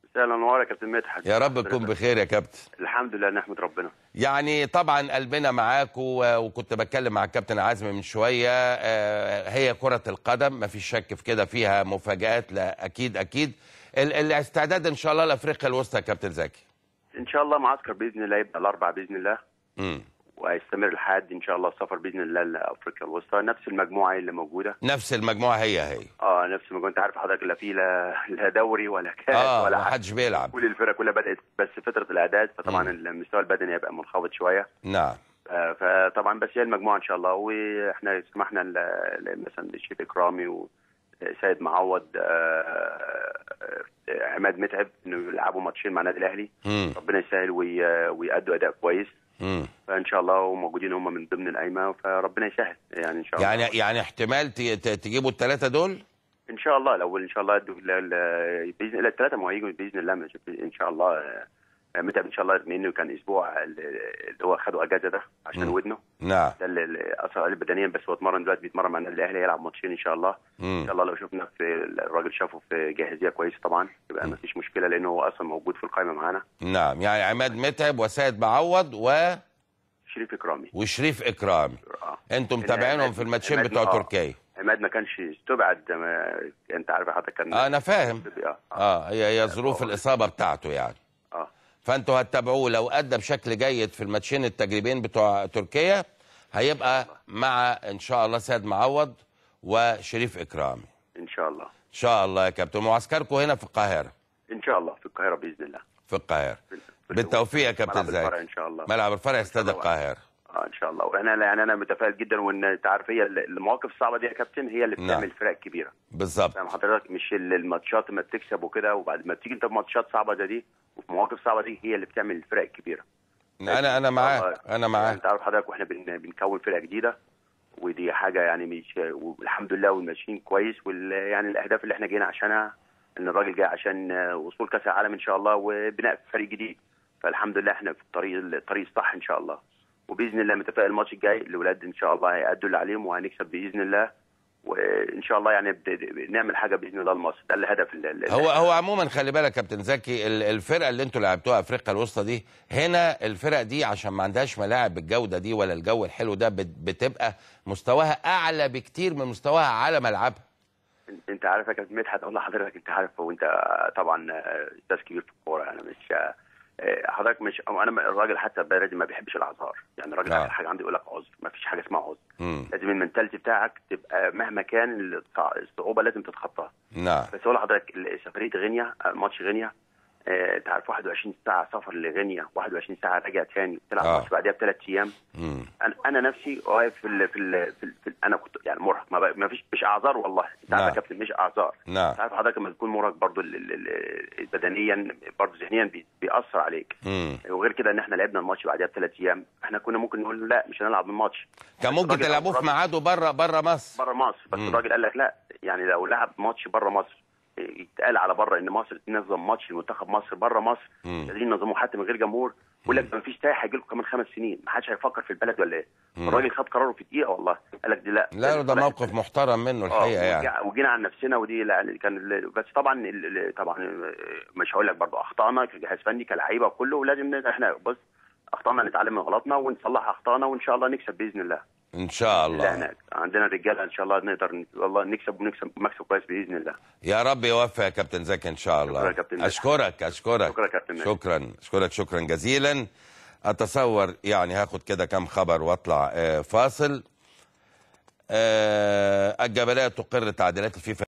مساء الانوار يا كابتن مدحت يا رب تكون بخير يا كابتن الحمد لله نحمد ربنا يعني طبعا قلبنا معاك و- وكنت بتكلم مع الكابتن عزمي من شويه آه، هي كره القدم ما فيش شك في كده فيها مفاجات لا اكيد اكيد ال- الاستعداد ان شاء الله لافريقيا الوسطى يا كابتن زكي ان شاء الله معسكر باذن الله يبقى الاربع باذن الله امم وهيستمر لحد ان شاء الله السفر باذن الله لافريقيا الوسطى نفس المجموعه اللي موجوده نفس المجموعه هي هي اه نفس المجموعه انت عارف حضرتك لا في لا لا دوري ولا كاس اه ولا ما حاجه حدش بيلعب كل الفرق كلها بدات بس فتره الاعداد فطبعا مم. المستوى البدني هيبقى منخفض شويه نعم آه، فطبعا بس هي المجموعه ان شاء الله واحنا سمحنا ل- ل- مثلا للشيخ اكرامي وسيد معوض آه، آه، آه، عماد متعب انه يلعبوا ماتشين مع النادي الاهلي امم ربنا يسهل وي- ويأدوا اداء كويس امم فان شاء الله وموجودين هم من ضمن القايمه فربنا يسهل يعني ان شاء الله يعني يعني احتمال ت- ت- تجيبوا الثلاثه دول ان شاء الله لو ان شاء الله يدوا ل- ل- باذن الله الثلاثه ما هيجوا باذن الله مش- ان شاء الله آه، متعب ان شاء الله لانه كان اسبوع اللي هو خدوا اجازه ده عشان مم. ودنه نعم ده اللي- اللي اثر عليه بدنيا بس هو اتمرن دلوقتي بيتمرن مع النادي الاهلي يلعب ماتشين ان شاء الله ان امم شاء الله لو شفنا في الراجل شافه في جاهزيه كويسه طبعا يبقى ما فيش مشكله لانه هو اصلا موجود في القائمه معانا نعم يعني عماد متعب وسيد معوض و... شريف اكرامي وشريف اكرامي اه انتم متابعينهم عماد- في الماتشين عماد- بتوع آه. تركيا عماد ما كانش استبعد ما انت عارف حضرتك كان آه، انا فاهم اه اه, اه هي هي ظروف الاصابه بتاعته يعني آه. فانتوا هتتابعوه لو ادى بشكل جيد في الماتشين التجريبين بتوع تركيا هيبقى مع ان شاء الله سيد معوض وشريف اكرامي ان شاء الله ان شاء الله يا كابتن معسكركم هنا في القاهره ان شاء الله في القاهره باذن الله في القاهره في- في- بالتوفيق يا كابتن ملعب الفرع زكي ان شاء الله ملعب الفرع استاد الله. القاهره اه ان شاء الله وانا يعني انا متفائل جدا وان انت عارف هي المواقف الصعبه دي يا كابتن هي اللي نعم. بتعمل فرق كبيره بالظبط فاهم حضرتك مش ال- الماتشات ما بتكسب وكده وبعد ما تيجي انت في ماتشات صعبه زي دي وفي مواقف صعبه دي هي اللي بتعمل الفرق الكبيره انا انا معاك والله. انا يعني معاك انت عارف حضرتك واحنا بن بنكون فرقه جديده ودي حاجه يعني مش والحمد لله والماشيين كويس وال يعني الاهداف اللي احنا جينا عشانها ان الراجل جاي عشان وصول كاس العالم ان شاء الله وبناء فريق جديد فالحمد لله احنا في الطريق الطريق الصح ان شاء الله وباذن الله متفائل الماتش الجاي الاولاد ان شاء الله هيأدوا اللي عليهم وهنكسب باذن الله وان شاء الله يعني بد- نعمل حاجه باذن الله لمصر ده الهدف ال- ال- هو هو عموما خلي بالك يا كابتن زكي ال- الفرقه اللي انتوا لعبتوها افريقيا الوسطى دي هنا الفرق دي عشان ما عندهاش ملاعب بالجوده دي ولا الجو الحلو ده بت- بتبقى مستواها اعلى بكتير من مستواها على ملعبها انت عارف يا كابتن مدحت اقول لحضرتك انت عارف وانت طبعا آه، استاذ كبير في الكوره انا مش آه، آه، حضرتك مش أو انا الراجل حتى البلدي ما بيحبش الاعذار يعني الراجل آه. اخر حاجه عنده يقول لك عذر ما فيش حاجه اسمها عذر امم لازم المنتاليتي بتاعك تبقى مهما كان الصع- الصعوبه لازم تتخطاها نعم بس اقول لحضرتك ال- سفريه غينيا آه، ماتش غينيا آه، انت عارف 21 ساعه سفر لغينيا 21 ساعه راجع تاني تلعب آه. ماتش بعدها بثلاث ايام امم انا انا نفسي واقف في ال في, ال في, ال في ال انا كنت يعني مرهق ما, ب- ما فيش مش اعذار والله انت عارف نعم. يا كابتن مش اعذار نعم انت عارف حضرتك لما تكون مرهق برضه ال- ال- ال- بدنيا برضه ذهنيا بي- بيأثر عليك امم وغير كده ان احنا لعبنا الماتش بعدها بثلاث ايام احنا كنا ممكن نقول له لا مش هنلعب الماتش كان ممكن الراجل- تلعبوه في الراجل- ميعاده بره بره مصر بره مصر بس مم. الراجل قال لك لا يعني لو لعب ماتش بره مصر يتقال على بره ان مصر تنظم ماتش لمنتخب مصر بره مصر مم. قادرين ينظموه حتى من غير جمهور يقول لك ما فيش سايح هيجي لكم كمان خمس سنين ما حدش هيفكر في البلد ولا ايه مم. الراجل خد قراره في دقيقه والله قال لك دي لا لا ده موقف محترم منه الحقيقه اه يعني وجينا- وجينا عن نفسنا ودي لا كان ال- بس طبعا ال- ال- طبعا مش هقول لك برضه اخطانا كجهاز فني كلعيبه وكله ولازم ن- احنا بص اخطانا نتعلم من غلطنا ونصلح اخطانا وان شاء الله نكسب باذن الله ان شاء لا الله هناك عندنا الرجاله ان شاء الله نقدر ن- والله نكسب ونكسب مكسب كويس باذن الله يا رب يوفق يا كابتن زكي ان شاء الله شكرا يا كابتن مدحت. اشكرك اشكرك شكرا يا كابتن مدحت. شكرا اشكرك شكرا جزيلا اتصور يعني هاخد كده كام خبر واطلع آه، فاصل آه، الجبليه تقر تعديلات الفيفا